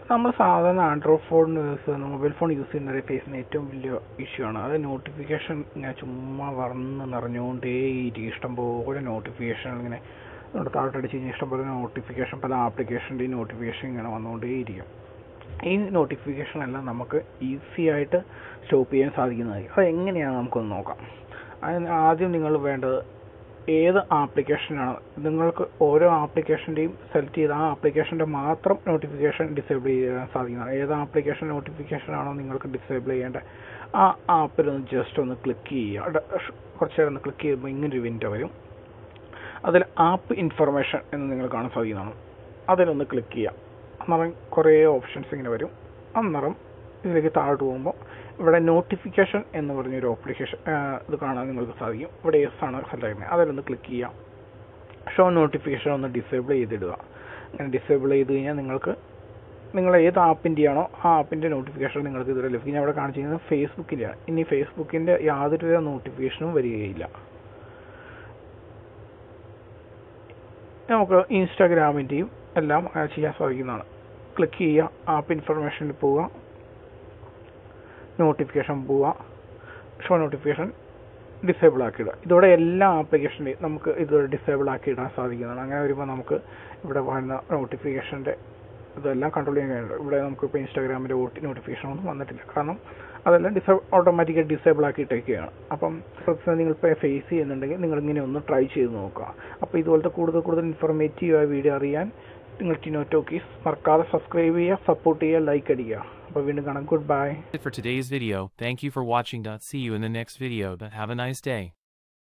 നമ്മൾ സാധാരണ android phone use ചെയ്യുന്ന മൊബൈൽ ഫോൺ യൂസ് ചെയ്യുന്നവരെ ഫേസ് ചെയ്യുന്ന ഏറ്റവും വലിയ ഇഷ്യൂ ആണ് അത് നോട്ടിഫിക്കേഷൻ ഇങ്ങനെ ചുമ്മാ വറന്ന് നിറഞ്ഞുകൊണ്ടേയിരിക്കും ഇഷ്ടംപോലെ നോട്ടിഫിക്കേഷൻ ഇങ്ങനെ നമ്മുടെ താഴോട്ടടിച്ച് കഴിഞ്ഞാൽ ഇഷ്ടംപോലെ നോട്ടിഫിക്കേഷൻ പല ആപ്ലിക്കേഷൻ്റെയും നോട്ടിഫിക്കേഷൻ ഇങ്ങനെ വന്നുകൊണ്ടേയിരിക്കും ഈ നോട്ടിഫിക്കേഷൻ എല്ലാം നമുക്ക് ഈസി ആയിട്ട് സ്റ്റോപ്പ് ചെയ്യാൻ സാധിക്കുന്നതായിരിക്കും അത് എങ്ങനെയാണ് നമുക്കൊന്ന് നോക്കാം അതിന് ആദ്യം നിങ്ങൾ വേണ്ടത് ഏത് ആപ്ലിക്കേഷനാണ് നിങ്ങൾക്ക് ഓരോ ആപ്ലിക്കേഷൻ്റെയും സെലക്ട് ചെയ്ത് ആ ആപ്ലിക്കേഷൻ്റെ മാത്രം നോട്ടിഫിക്കേഷൻ ഡിസേബിൾ ചെയ്യാൻ സാധിക്കുന്നതാണ് ഏത് ആപ്ലിക്കേഷൻ നോട്ടിഫിക്കേഷൻ ആണോ നിങ്ങൾക്ക് ഡിസേബിൾ ചെയ്യേണ്ടത് ആ ആപ്പിൽ ഒന്ന് ജസ്റ്റ് ഒന്ന് ക്ലിക്ക് ചെയ്യുക അവിടെ കുറച്ച് നേരം ഒന്ന് ക്ലിക്ക് ചെയ്യുമ്പോൾ ഇങ്ങനൊരു വിൻഡോ വരും അതിൽ ആപ്പ് ഇൻഫർമേഷൻ എന്ന് നിങ്ങൾ കാണാൻ സാധിക്കുന്നതാണ് അതിലൊന്ന് ക്ലിക്ക് ചെയ്യുക അന്നേരം കുറേ ഓപ്ഷൻസ് ഇങ്ങനെ വരും അന്നേരം ഇതിലേക്ക് താഴോട്ട് പോകുമ്പോൾ ഇവിടെ നോട്ടിഫിക്കേഷൻ എന്ന് പറഞ്ഞൊരു ആപ്ലിക്കേഷൻ ഇത് കാണാൻ നിങ്ങൾക്ക് സാധിക്കും ഇവിടെ എസ് ആണ് സെലക്ട് ചെയ്യുന്നത് അതിലൊന്ന് ക്ലിക്ക് ചെയ്യാം ഷോ നോട്ടിഫിക്കേഷൻ ഒന്ന് ഡിസേബിൾ ചെയ്തിടുക അങ്ങനെ ഡിസേബിൾ ചെയ്ത് കഴിഞ്ഞാൽ നിങ്ങൾക്ക് നിങ്ങൾ ഏത് ആപ്പിൻ്റെയാണോ ആ ആപ്പിൻ്റെ നോട്ടിഫിക്കേഷൻ നിങ്ങൾക്ക് ഇതുവരെ ലഭിക്കും ഞാൻ ഇവിടെ കാണിച്ചിരിക്കുന്നത് ഫേസ്ബുക്കിൻ്റെയാണ് ഇനി ഫേസ്ബുക്കിൻ്റെ യാതൊരുവിധ നോട്ടിഫിക്കേഷനും വരികയില്ല നമുക്ക് ഇൻസ്റ്റാഗ്രാമിൻ്റെയും എല്ലാം അങ്ങനെ ചെയ്യാൻ സാധിക്കുന്നതാണ് ക്ലിക്ക് ചെയ്യുക ആപ്പ് ഇൻഫർമേഷനിൽ പോവുക നോട്ടിഫിക്കേഷൻ പോവുക ഷോ നോട്ടിഫിക്കേഷൻ ഡിസേബിൾ ആക്കിയിടുക ഇതോടെ എല്ലാ ആപ്ലിക്കേഷൻ്റെയും നമുക്ക് ഇത് ഡിസേബിൾ ആക്കി ഇടാൻ സാധിക്കുന്നതാണ് അങ്ങനെ വരുമ്പോൾ നമുക്ക് ഇവിടെ വരുന്ന നോട്ടിഫിക്കേഷൻ്റെ ഇതെല്ലാം കൺട്രോൾ ചെയ്യാൻ കഴിയുന്നുണ്ട് ഇവിടെ നമുക്ക് ഇപ്പോൾ ഇൻസ്റ്റാഗ്രാമിൻ്റെ ഓട്ടി നോട്ടിഫിക്കേഷൻ ഒന്നും വന്നിട്ടില്ല കാരണം അതെല്ലാം ഡിസേബിൾ ഓട്ടോമാറ്റിക്കായി ഡിസേബിൾ ആക്കി ഇട്ടേക്കുകയാണ് അപ്പം പ്രശ്നം നിങ്ങൾ ഇപ്പോൾ ഫേസ് ചെയ്യുന്നുണ്ടെങ്കിൽ നിങ്ങൾ ഇങ്ങനെ ഒന്ന് ട്രൈ ചെയ്ത് നോക്കുക അപ്പോൾ ഇതുപോലത്തെ കൂടുതൽ കൂടുതൽ ഇൻഫോർമേറ്റീവായ വീഡിയോ അറിയാൻ നിങ്ങൾ ടിനോ ടോക്കീസ് മറക്കാതെ സബ്സ്ക്രൈബ് ചെയ്യുക സപ്പോർട്ട് ചെയ്യുക ലൈക്ക് അടിക്കുക അപ്പോൾ വീണ്ടും കാണാം good bye it for today's video. Thank you for watching. See you in the next video. Have a nice day.